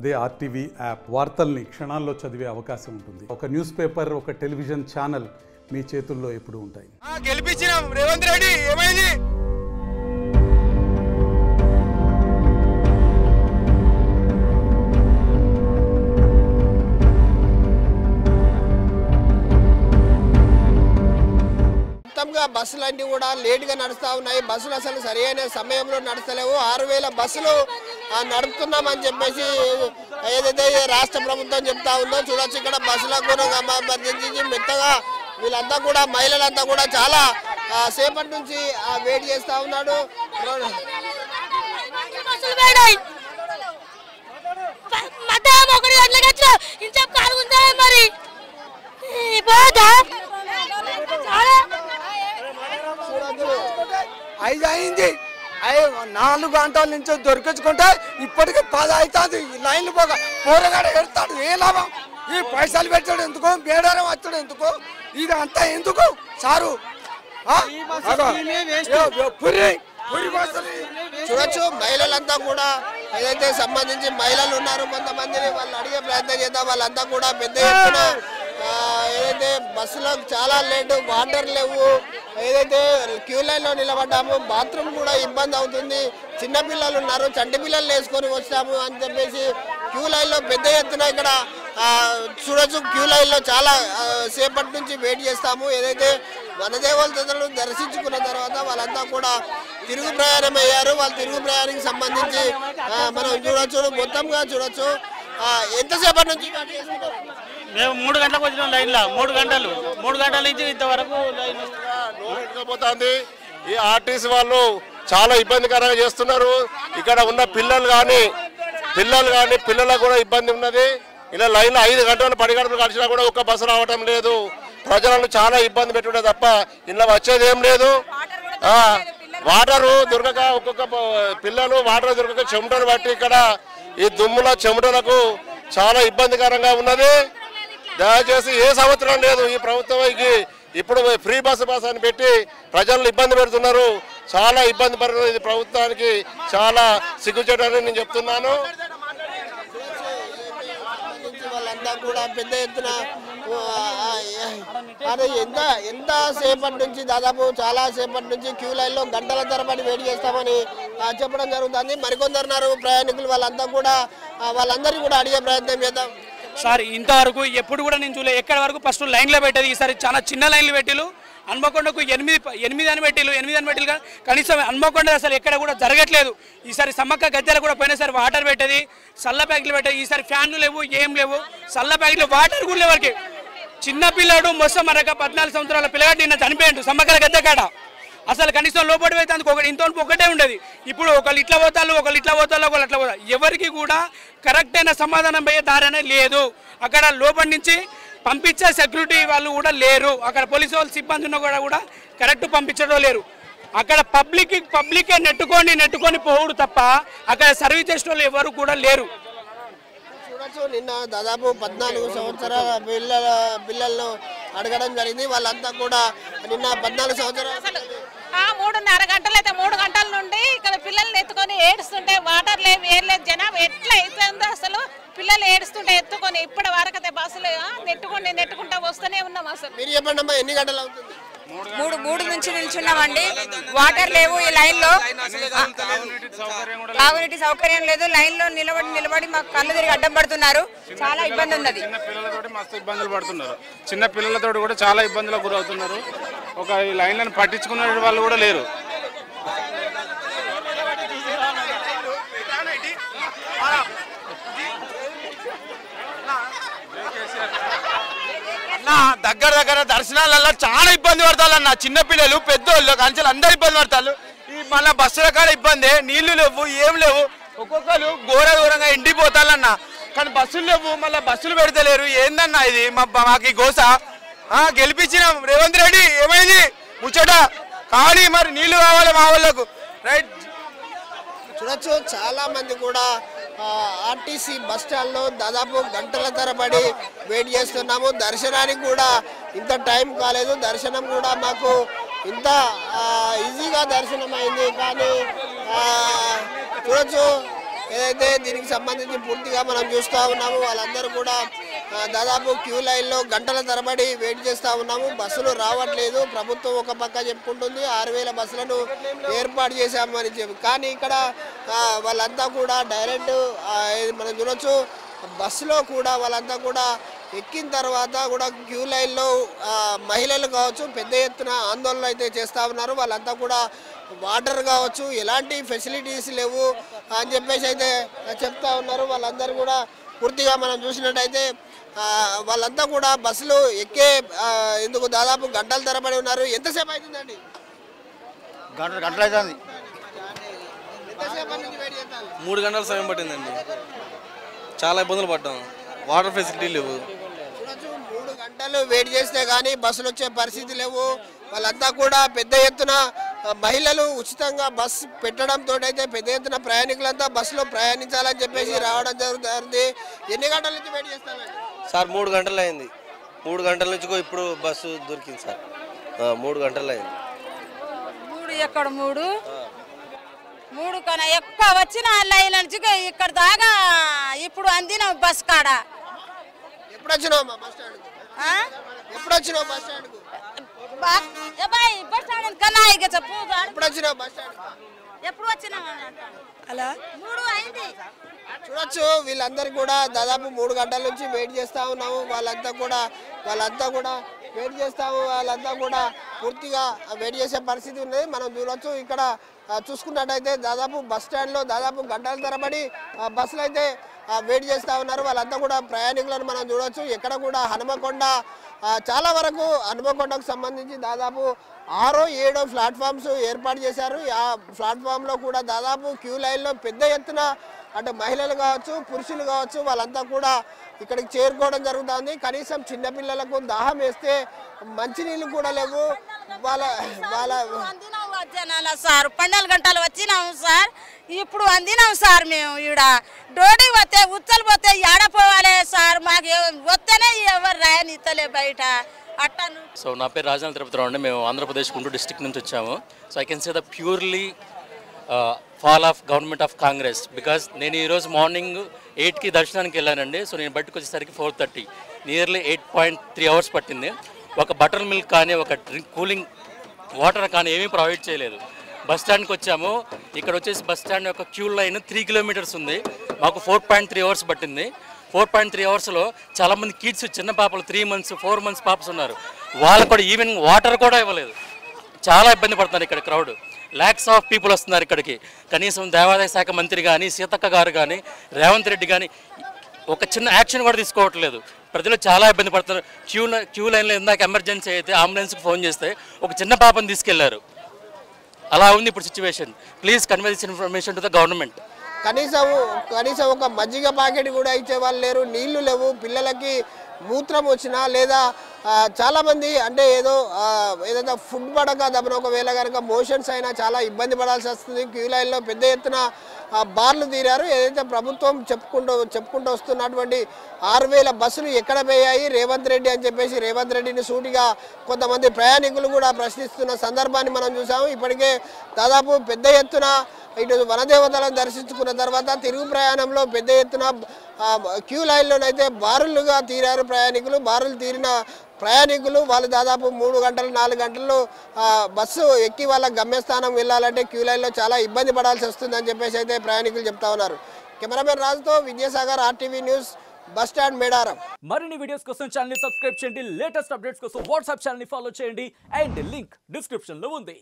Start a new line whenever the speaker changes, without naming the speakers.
అదే RTV app వార్తల్ని క్షణాల్లో చదివే అవకాశం ఉంటుంది ఒక న్యూస్ పేపర్ ఒక టెలివిజన్ ఛానల్ మీ చేతుల్లో ఎప్పుడూ ఉంటాయి
ఆ, గెలిపించినాం రేవంత్ రెడ్డి ఏమైంది
మొత్తంగా బస్సులన్నీ కూడా లేట్గా నడుస్తూ ఉన్నాయి బస్సులు అసలు సరైన సమయంలో నడుస్తలేవు ఆరు వేల బస్సులు ఆ, నడుపుతున్నామని చెప్పేసి ఏదైతే రాష్ట్ర ప్రభుత్వం చెప్తా ఉందో చూడొచ్చు ఇక్కడ బస్సులకు సంబంధించి మెత్తగా వీళ్ళంతా కూడా మహిళలంతా కూడా చాలా ఆ, సేపటి నుంచి ఆ, వెయిట్ చేస్తా ఉన్నాడు
బస్సులు పోయినాయి ప- మధ్యాహ్నం ఒకటి గంటలకు వచ్చిన ఇంచెప్ కాలు ఉందా మరి ఈ పోదా చాలా
చూడొచ్చు
ఐదు అయింది అయ్యి నాలుగు గంటల నుంచి దొరికించుకుంటే ఇప్పటికి పది అవుతుంది ఈ లైన్లు పోగా పోరగాడ ఎడతాడు ఏ లాభం ఈ పైసలు పెట్టాడు ఎందుకు బేడారం వచ్చాడు ఎందుకు ఇది అంతా ఎందుకు సారు ఆ? అగో. ఏ, ఏ, పురి పురి బస్సులు
చూడొచ్చు మహిళలంతా కూడా ఏదైతే సంబంధించి మహిళలు ఉన్నారు కొంతమందిని వాళ్ళు అడిగే ప్రయత్నం చేద్దాం వాళ్ళంతా కూడా పెద్ద ఎత్తున ఆ, ఏదైతే బస్సులకు చాలా లేటు వాటర్ లేవు ఏదైతే క్యూ లైన్ లో నిలబడ్డాము బాత్రూమ్ కూడా ఇబ్బంది అవుతుంది చిన్న పిల్లలు ఉన్నారు చంటి పిల్లలు వేసుకొని వచ్చాము అని చెప్పేసి క్యూ లైన్ లో పెద్ద ఎత్తున ఇక్కడ ఆ, చూడొచ్చు క్యూ లైన్ లో చాలా ఆ, సేపటి నుంచి వెయిట్ చేస్తాము ఏదైతే వనదేవతలను దర్శించుకున్న తర్వాత వాళ్ళంతా కూడా తిరుగు ప్రయాణం అయ్యారు వాళ్ళ తిరుగు ప్రయాణానికి సంబంధించి ఆ, మనం చూడొచ్చు మొత్తంగా చూడొచ్చు ఆ, ఎంతసేపటి నుంచి వెయిట్ చేస్తున్నారు?
మేము మూడు గంటలకు వచ్చినాం లైన్లో మూడు గంటలు మూడు గంటల నుంచి ఇంతవరకు లైన్
పోతుంది ఈ ఆర్టీసీ వాళ్ళు చాలా ఇబ్బందికరంగా చేస్తున్నారు ఇక్కడ ఉన్న పిల్లలు కానీ పిల్లలు కానీ పిల్లలకు కూడా ఇబ్బంది ఉన్నది ఇలా లైన్లో ఐదు గంటలు పది గంటలు కలిసినా కూడా ఒక్క బస్సు రావటం లేదు ప్రజలను చాలా ఇబ్బంది పెట్టుడే తప్ప ఇలా వచ్చేది ఏం లేదు ఆ, వాటరు దొరకక ఒక్కొక్క ప- పిల్లలు వాటర్ దొరకక చెమటలు పట్టి ఇక్కడ ఈ దుమ్ముల చెమటలకు చాలా ఇబ్బందికరంగా ఉన్నది దయచేసి ఏ సంవత్సరం లేదు ఈ ప్రభుత్వానికి ఇప్పుడు ఫ్రీ బస్సు బస్ అని పెట్టి ప్రజలను ఇబ్బంది పెడుతున్నారు చాలా ఇబ్బంది పడుతున్నారు ఇది ప్రభుత్వానికి చాలా సిగ్గుచేటని నేను చెప్తున్నాను
సంబంధించి వాళ్ళంతా కూడా పెద్ద ఎత్తున ఆ, అదే ఎంత ఎంత సేపటి నుంచి దాదాపు చాలా సేపటి నుంచి క్యూ లైన్ లో గంటల తరబడి వెయిట్ చేస్తామని ఆ, చెప్పడం జరుగుతుంది మరికొందరు ఉన్నారు ప్రయాణికులు వాళ్ళంతా కూడా ఆ, వాళ్ళందరినీ కూడా అడిగే ప్రయత్నం చేద్దాం
సార్ ఇంతవరకు ఎప్పుడు కూడా నేను చూడలే ఎక్కడి వరకు ఫస్ట్ లైన్లో పెట్టేది ఈసారి చాలా చిన్న లైన్లు పెట్టిలు హన్మకొండకు ఎనిమిది ఎనిమిది అని పెట్టిలు ఎనిమిది అని పెట్టిలు కానీ కనీసం హన్మకొండ అసలు ఎక్కడ కూడా జరగట్లేదు ఈసారి సమ్మక్క గద్దెలు కూడా పోయినసారి వాటర్ పెట్టేది సల్ల ప్యాకెట్లు పెట్టేది ఈసారి ఫ్యాన్లు లేవు ఏం లేవు సల్ల ప్యాకెట్లు వాటర్ కూడా లేవు వారికి చిన్న పిల్లాడు మొత్తం మరొక పద్నాలుగు సంవత్సరాల పిల్లగాడు నిన్న చనిపోయాడు సమ్మక్కల గద్దె కాడ అసలు కనీసం లోపడి పోతే అందుకు ఒకటి ఇంత ఒకటే ఉండేది ఇప్పుడు ఒకళ్ళు ఇట్లా పోతారు ఒకళ్ళు ఇట్లా పోతారు ఒకళ్ళు అట్లా పోతారు ఎవరికి కూడా కరెక్ట్ అయిన సమాధానం పోయే దారి అనేది లేదు అక్కడ లోపలి నుంచి పంపించే సెక్యూరిటీ వాళ్ళు కూడా లేరు అక్కడ పోలీసు వాళ్ళు సిబ్బంది ఉన్న కూడా కూడా కరెక్ట్ పంపించడం లేరు అక్కడ పబ్లిక్ పబ్లికే నెట్టుకొని నెట్టుకొని పోవుడు తప్ప అక్కడ సర్వీస్ చేసిన వాళ్ళు ఎవరు కూడా లేరు
చూడొచ్చు నిన్న దాదాపు పద్నాలుగు సంవత్సరాల పిల్లల పిల్లలను అడగడం జరిగింది వాళ్ళంతా కూడా నిన్న పద్నాలుగు సంవత్సరాలు
ఆ మూడున్నర గంటలు అయితే మూడు గంటల నుండి ఇక్కడ పిల్లల్ని ఎత్తుకొని ఏడుస్తుంటే వాటర్ లేవు ఏం లేదు జనాభా ఎట్లా అయిపోయిందో అసలు పిల్లలు ఏడుస్తుంటే ఎత్తుకొని ఇప్పటి వరకు అయితే బస్సులు ఆ, నెట్టుకొని నెట్టుకుంటా వస్తూనే ఉన్నాం అసలు
మీరు చెప్పండి అమ్మా ఎన్ని గంటలు అవుతుంది
మూడు మూడు నుంచి నిల్చున్నామండి వాటర్ లేవు ఈ లైన్ లో తాగునీటి సౌకర్యం లేదు లైన్ లో నిలబడి నిలబడి మాకు కళ్ళు తిరిగి అడ్డం పడుతున్నారు చాలా ఇబ్బంది ఉన్నది
చిన్న పిల్లలతోటి మస్తు ఇబ్బందులు పడుతున్నారు చిన్న పిల్లలతోటి కూడా చాలా ఇబ్బందులకు గురవుతున్నారు ఒక ఈ లైన్లను పట్టించుకునే వాళ్ళు కూడా లేరు
నా దగ్గర దగ్గర దర్శనాలలో చాలా ఇబ్బంది పడతారు అన్న చిన్న పిల్లలు పెద్దోళ్ళు కంచెలు అందరు ఇబ్బంది పడతారు ఈ మళ్ళీ బస్సుల కాడ ఇబ్బంది నీళ్లు లేవు ఏం లేవు ఒక్కొక్కరు ఘోర ఘోరంగా ఎండిపోతారన్న కానీ బస్సులు లేవు మళ్ళీ బస్సులు పెడతలేరు ఏందన్నా ఇది మా మాకు ఈ గోస ఆ, గెలిపించినాం రేవంత్ రెడ్డి ఏమైంది ముచ్చట కానీ మరి నీళ్లు కావాలి మా వాళ్ళకు రైట్
చూడొచ్చు చాలా మంది కూడా ఆర్టీసీ బస్ స్టాండ్లో దాదాపు గంటల తరబడి వెయిట్ చేస్తున్నాము దర్శనానికి కూడా ఇంత టైం కాలేదు దర్శనం కూడా మాకు ఇంత ఆ, ఈజీగా దర్శనం అయింది కానీ ఆ, చూడొచ్చు ఏదైతే దీనికి సంబంధించి పూర్తిగా మనం చూస్తూ ఉన్నాము వాళ్ళందరూ కూడా ఆ, దాదాపు క్యూ లైన్లో గంటల తరబడి వెయిట్ చేస్తూ ఉన్నాము బస్సులు రావట్లేదు ప్రభుత్వం ఒక పక్క చెప్పుకుంటుంది ఆరు వేల బస్సులను ఏర్పాటు చేశామని చెప్పి కానీ ఇక్కడ ఆ, వాళ్ళంతా కూడా డైరెక్ట్ ఆ, ఇది మనం చూడొచ్చు బస్సులో కూడా వాళ్ళంతా కూడా ఎక్కిన తర్వాత కూడా క్యూ లైన్లో ఆ, మహిళలు కావచ్చు పెద్ద ఎత్తున ఆందోళన అయితే చేస్తూ ఉన్నారు వాళ్ళంతా కూడా వాటర్ కావచ్చు ఎలాంటి ఫెసిలిటీస్ లేవు అని చెప్పేసి అయితే చెప్తా ఉన్నారు వాళ్ళందరూ కూడా పూర్తిగా మనం చూసినట్టయితే ఆ, వాళ్ళంతా కూడా బస్సులు ఎక్కే ఆ, ఎందుకు దాదాపు గంటల తరబడి ఉన్నారు ఎంతసేపు అవుతుందండి
గంట గంటలు అవుతుంది
ఎంతసేపు నుంచి వెయిట్ చేస్తారు
మూడు గంటల సమయం పట్టిందండి చాలా ఇబ్బందులు పడ్డాం వాటర్ ఫెసిలిటీ లేవు
చూడొచ్చు మూడు గంటలు వెయిట్ చేస్తే కానీ బస్సులు వచ్చే పరిస్థితి లేవు వాళ్ళంతా కూడా పెద్ద ఎత్తున ఆ, మహిళలు ఉచితంగా బస్ పెట్టడంతో అయితే పెద్ద ఎత్తున ప్రయాణికులంతా బస్సులో ప్రయాణించాలని చెప్పేసి రావడం జరుగుతుంది ఎన్ని గంటల నుంచి వెయిట్ చేస్తారండి
సార్ మూడు గంటలు అయింది మూడు గంటల నుంచి కూ- ఇప్పుడు బస్సు దొరికింది సార్ ఆ, మూడు గంటలు అయింది
మూడు ఎక్కడ మూడు మూడు కన్నా ఎక్కువ వచ్చిన లైన్ నుంచి ఇక్కడ దాకా ఇప్పుడు అందిన బస్ కాడ
ఎప్పుడు వచ్చినావు బస్ స్టాండ్
ఆ?
ఎప్పుడు వచ్చినావు బస్ స్టాండ్
బా- ఏ బాయ్ బస్ స్టాండ్ కన్నా ఇక చెప్పు
ఎప్పుడు వచ్చినావు బస్ స్టాండ్
ఎప్పుడు వచ్చినా అలా మూడు అయింది
చూడొచ్చు వీళ్ళందరూ కూడా దాదాపు మూడు గంటల నుంచి వెయిట్ చేస్తా ఉన్నాము వాళ్ళంతా కూడా వాళ్ళంతా కూడా వెయిట్ చేస్తాము వాళ్ళంతా కూడా పూర్తిగా వెయిట్ చేసే పరిస్థితి ఉన్నది మనం చూడొచ్చు ఇక్కడ ఆ, చూసుకున్నట్టయితే దాదాపు బస్ స్టాండ్లో దాదాపు గంటల తరబడి ఆ, బస్సులు అయితే ఆ, వెయిట్ చేస్తూ ఉన్నారు వాళ్ళంతా కూడా ప్రయాణికులను మనం చూడొచ్చు ఎక్కడ కూడా హనుమకొండ ఆ, చాలా వరకు హనుమకొండకు సంబంధించి దాదాపు ఆరో ఏడో ప్లాట్ఫామ్స్ ఏర్పాటు చేశారు ఆ ప్లాట్ఫామ్లో కూడా దాదాపు క్యూ లైన్లో పెద్ద ఎత్తున అటు మహిళలు కావచ్చు పురుషులు కావచ్చు వాళ్ళంతా కూడా ఇక్కడికి చేరుకోవడం జరుగుతుంది కనీసం చిన్నపిల్లలకు దాహం వేస్తే మంచినీళ్ళు కూడా లేవు వాళ్ళ వాళ్ళ
అందినాం వచ్చాను సార్ పన్నెండు గంటలు వచ్చినాము సార్ ఇప్పుడు అందినాం సార్ మేము ఈడ డోడీ పోతే ఉచ్చలు పోతే ఏడ పోవాలి సార్ మాకు ఎవ- వస్తేనే ఎవరు రాయనిస్తలే బయట అట్టను
సో నా పేరు రాజనాథ్ తిరుపతిరావు అండి మేము ఆంధ్రప్రదేశ్ గుంటూరు డిస్టిక్ నుంచి వచ్చాము so I can say the purely fall of government of Congress because నేను ఈరోజు మార్నింగ్ ఎయిట్కి దర్శనానికి వెళ్ళానండి సో నేను బయటకు వచ్చేసరికి four thirty nearly eight point three hours పట్టింది ఒక బటర్ మిల్క్ కానీ ఒక డ్రింక్ కూలింగ్ వాటర్ కానీ ఏమీ ప్రొవైడ్ చేయలేదు బస్ స్టాండ్కి వచ్చాము ఇక్కడ వచ్చేసి బస్ స్టాండ్ యొక్క క్యూ లైన్ త్రీ కిలోమీటర్స్ ఉంది మాకు ఫోర్ పాయింట్ త్రీ అవర్స్ పట్టింది ఫోర్ పాయింట్ త్రీ అవర్స్లో చాలామంది కిడ్స్ చిన్న పాపలు త్రీ మంత్స్ ఫోర్ మంత్స్ పాపస్ ఉన్నారు వాళ్ళకు కూడా ఈవెన్ వాటర్ కూడా ఇవ్వలేదు చాలా ఇబ్బంది పడుతున్నారు ఇక్కడ క్రౌడ్ ల్యాక్స్ ఆఫ్ పీపుల్ వస్తున్నారు ఇక్కడికి కనీసం దేవాదాయ శాఖ మంత్రి కానీ సీతక్క గారు కానీ రేవంత్ రెడ్డి కానీ ఒక చిన్న యాక్షన్ కూడా తీసుకోవట్లేదు ప్రజలు చాలా ఇబ్బంది పడుతున్నారు క్యూ క్యూ లైన్లో ఇందాక ఎమర్జెన్సీ అయితే అంబులెన్స్కి ఫోన్ చేస్తే ఒక చిన్న పాపని తీసుకెళ్లారు అలా ఉంది ఇప్పుడు situation please convey this information to the government
కనీసం కనీసం ఒక మజ్జిగ ప్యాకెట్ కూడా ఇచ్చే వాళ్ళు లేరు నీళ్లు లేవు పిల్లలకి మూత్రం వచ్చినా లేదా ఆ, చాలామంది అంటే ఏదో ఆ, ఏదైనా ఫుడ్ పడక దమన ఒకవేళ కనుక మోషన్స్ అయినా చాలా ఇబ్బంది పడాల్సి వస్తుంది క్యూ లైన్లో పెద్ద ఎత్తున ఆ, బార్లు తీరారు ఏదైతే ప్రభుత్వం చెప్పుకుంటూ చెప్పుకుంటూ వస్తున్నటువంటి ఆరు వేల బస్సులు ఎక్కడ పోయాయి రేవంత్ రెడ్డి అని చెప్పేసి రేవంత్ రెడ్డిని సూటిగా కొంతమంది ప్రయాణికులు కూడా ప్రశ్నిస్తున్న సందర్భాన్ని మనం చూసాము ఇప్పటికే దాదాపు పెద్ద ఎత్తున ఇటు వనదేవతలను దర్శించుకున్న తర్వాత తిరుగు ప్రయాణంలో పెద్ద ఎత్తున ఆ, క్యూ లైన్లోనైతే బారులుగా తీరారు ప్రయాణికులు బారులు తీరిన ప్రయాణికులు వాళ్ళు దాదాపు మూడు గంటలు నాలుగు గంటలు ఆ, బస్సు ఎక్కి వాళ్ళ గమ్యస్థానం వెళ్ళాలంటే క్యూ లైన్లో చాలా ఇబ్బంది పడాల్సి వస్తుందని చెప్పేసి అయితే ప్రయాణికులు చెప్తా ఉన్నారు కెమెరామెన్ రాజుతో Vidyasagar RTV news bus stand Medaram
మరిన్ని వీడియోస్ కోసం ఛానల్ సబ్స్క్రైబ్ చేయండి లేటెస్ట్ అప్డేట్స్ కోసం వాట్సాప్ ఛానల్ ఫాలో చేయండి అండ్ లింక్ డిస్క్రిప్షన్ లో ఉంది